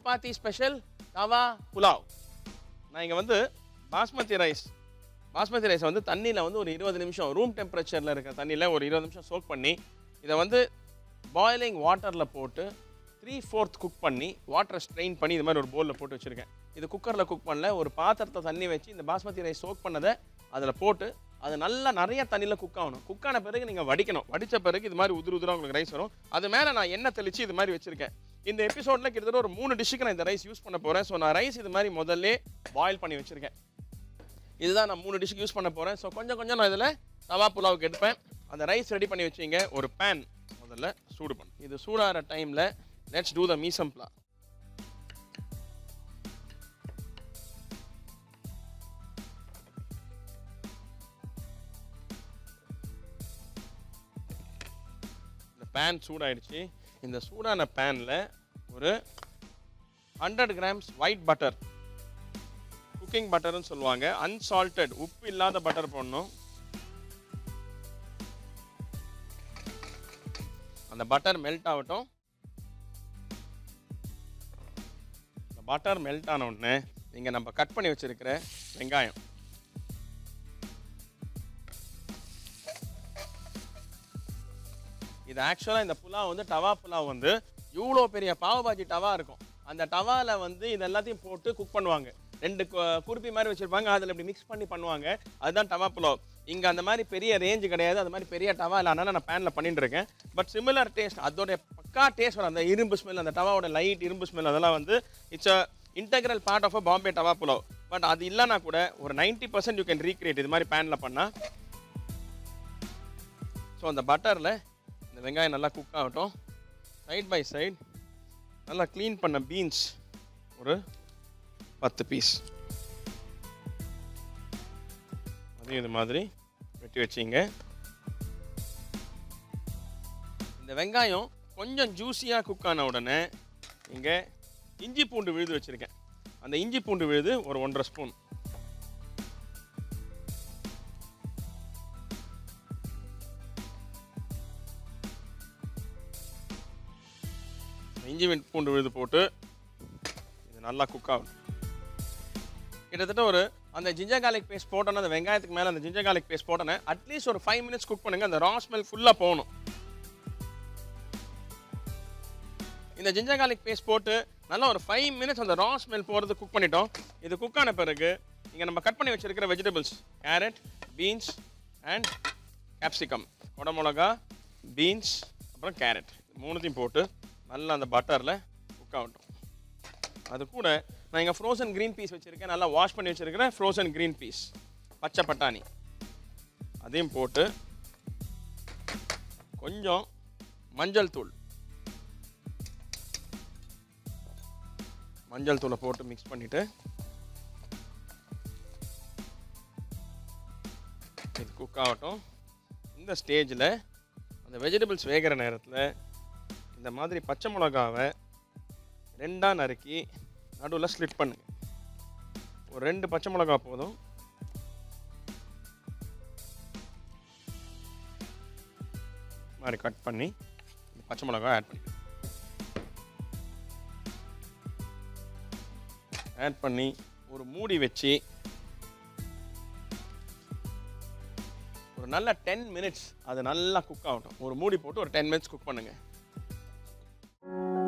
chapati special தவா புலாவ் நான் இங்கே வந்து பாஸ்மதி ரைஸ் பாஸ்மதி ரைஸை வந்து தண்ணியில் வந்து ஒரு இருபது நிமிஷம் ரூம் டெம்பரேச்சரில் இருக்கிற தண்ணியில் ஒரு இருபது நிமிஷம் சோக் பண்ணி இதை வந்து பாயிலிங் வாட்டரில் போட்டு த்ரீ ஃபோர்த் குக் பண்ணி வாட்டரை ஸ்ட்ரெயின் பண்ணி இது மாதிரி ஒரு பவுலில் போட்டு வச்சுருக்கேன் இது குக்கரில் குக் பண்ணல ஒரு பாத்திரத்தை தண்ணி வச்சு இந்த பாஸ்மதி ரைஸ் சோக் பண்ணதை அதில் போட்டு அது நல்லா நிறைய தண்ணியில் குக் ஆகணும் குக் ஆன பிறகு நீங்கள் வடிக்கணும் வடித்த பிறகு இது மாதிரி உதிரு உதிராக உங்களுக்கு ரைஸ் வரும் அது மேலே நான் எண்ணெய் தெளித்து இது மாதிரி வச்சுருக்கேன் இந்த எபிசோடில் கிட்டத்தட்ட ஒரு மூணு டிஷ்ஷுக்கு நான் இந்த ரைஸ் யூஸ் பண்ண போகிறேன் ஸோ நான் ரைஸ் இது மாதிரி முதல்ல பாயில் பண்ணி வச்சுருக்கேன் இதுதான் நான் மூணு டிஷ்ஷுக்கு யூஸ் பண்ண போகிறேன் ஸோ கொஞ்சம் கொஞ்சம் நான் இதில் தவா புலாவுக்கு எடுப்பேன் அந்த ரைஸ் ரெடி பண்ணி வச்சிங்க ஒரு பேன் முதல்ல சூடு பண்ணு இது சூடாகிற டைமில் லெட்ஸ் டூ த மீசம் பிளா இந்த பேன் சூடாயிடுச்சு இந்த சூடான பேனில் ஒரு hundred grams white butter cooking பட்டர்னு சொல்லுவாங்க அன்சால்டட் உப்பு இல்லாத பட்டர் போடணும் அந்த பட்டர் மெல்ட் ஆகட்டும் இந்த பட்டர் மெல்ட் ஆன உடனே இங்கே நம்ம கட் பண்ணி வச்சிருக்கிற வெங்காயம் இது ஆக்சுவலாக இந்த புலாவ் வந்து டவா புலாவ் வந்து இவ்வளோ பெரிய பாவபாஜி டவா இருக்கும் அந்த டவாவில் வந்து இது எல்லாத்தையும் போட்டு குக் பண்ணுவாங்க ரெண்டு கு- குருப்பி மாதிரி வச்சுருப்பாங்க அதில் இப்படி மிக்ஸ் பண்ணி பண்ணுவாங்க அதுதான் டவா புலாவ் இங்கே அந்த மாதிரி பெரிய ரேஞ்சு கிடையாது அது மாதிரி பெரிய டவா இல்லை அதனால் நான் பேனில் பண்ணிட்டு இருக்கேன் பட் சிமிலர் டேஸ்ட் அதோடைய பக்கா டேஸ்ட் வரும் அந்த இரும்பு ஸ்மெல் அந்த டவாவோட லைட் இரும்பு ஸ்மெல் அதெல்லாம் வந்து it's a integral part of a Bombay tawa pulao but அது இல்லைனா கூட ஒரு 90% பர்சன்ட் யூ கேன் ரீக்ரியேட் இது மாதிரி பேனில் பண்ணால் ஸோ அந்த பட்டரில் இந்த வெங்காயம் நல்லா குக் ஆகட்டும் சைட் பை சைடு நல்லா க்ளீன் பண்ண பீன்ஸ் ஒரு பத்து பீஸ் அதையும் இது மாதிரி வெட்டி வச்சிங்க இந்த வெங்காயம் கொஞ்சம் ஜூஸியாக குக் ஆன உடனே இங்கே இஞ்சி பூண்டு விழுது வச்சுருக்கேன் அந்த இஞ்சி பூண்டு விழுது ஒரு ஒன்றரை ஸ்பூன் இஞ்சி வெண் பூண்டு விழுது போட்டு இது நல்லா குக் ஆகும் கிட்டத்தட்ட ஒரு அந்த ஜிஞ்சர் garlic பேஸ்ட் போட்டோன்னா அந்த வெங்காயத்துக்கு மேலே அந்த ஜிஞ்சர் garlic பேஸ்ட் போட்டோன்னே அட்லீஸ்ட் ஒரு ஃபைவ் மினிட்ஸ் குக் பண்ணுங்க அந்த ரா ஸ்மெல் ஃபுல்லாக போகணும் இந்த ஜிஞ்சர் garlic பேஸ்ட் போட்டு நல்லா ஒரு ஃபைவ் மினிட்ஸ் அந்த ரா ஸ்மெல் போகிறது குக் பண்ணிட்டோம் இது குக் ஆன பிறகு இங்கே நம்ம கட் பண்ணி வச்சிருக்கிற vegetables carrot beans and capsicum குடமிளகா பீன்ஸ் அப்புறம் கேரட் மூணுத்தையும் போட்டு நல்லா அந்த பட்டரில் குக் ஆகட்டும் அது கூட நான் இங்கே ஃப்ரோசன் க்ரீன் பீஸ் வச்சுருக்கேன் நல்லா வாஷ் பண்ணி வச்சுருக்கிறேன் ஃப்ரோசன் க்ரீன் பீஸ் பச்சை பட்டாணி அதையும் போட்டு கொஞ்சம் மஞ்சள் தூள் மஞ்சள் தூளை போட்டு மிக்ஸ் பண்ணிவிட்டு இது குக் ஆகட்டும் இந்த ஸ்டேஜில் அந்த வெஜிடபிள்ஸ் வேகிற நேரத்தில் இந்த மாதிரி பச்சை மிளகாவை ரெண்டாக நறுக்கி நடுவில் ஸ்லிட் பண்ணுங்க ஒரு ரெண்டு பச்சை மிளகா போதும் மாதிரி கட் பண்ணி இந்த பச்சை மிளகா ஆட் பண்ணி ஆட் பண்ணி ஒரு மூடி வச்சு ஒரு நல்ல டென் மினிட்ஸ் அது நல்லா குக் ஆகட்டும் ஒரு மூடி போட்டு ஒரு டென் மினிட்ஸ் குக் பண்ணுங்கள்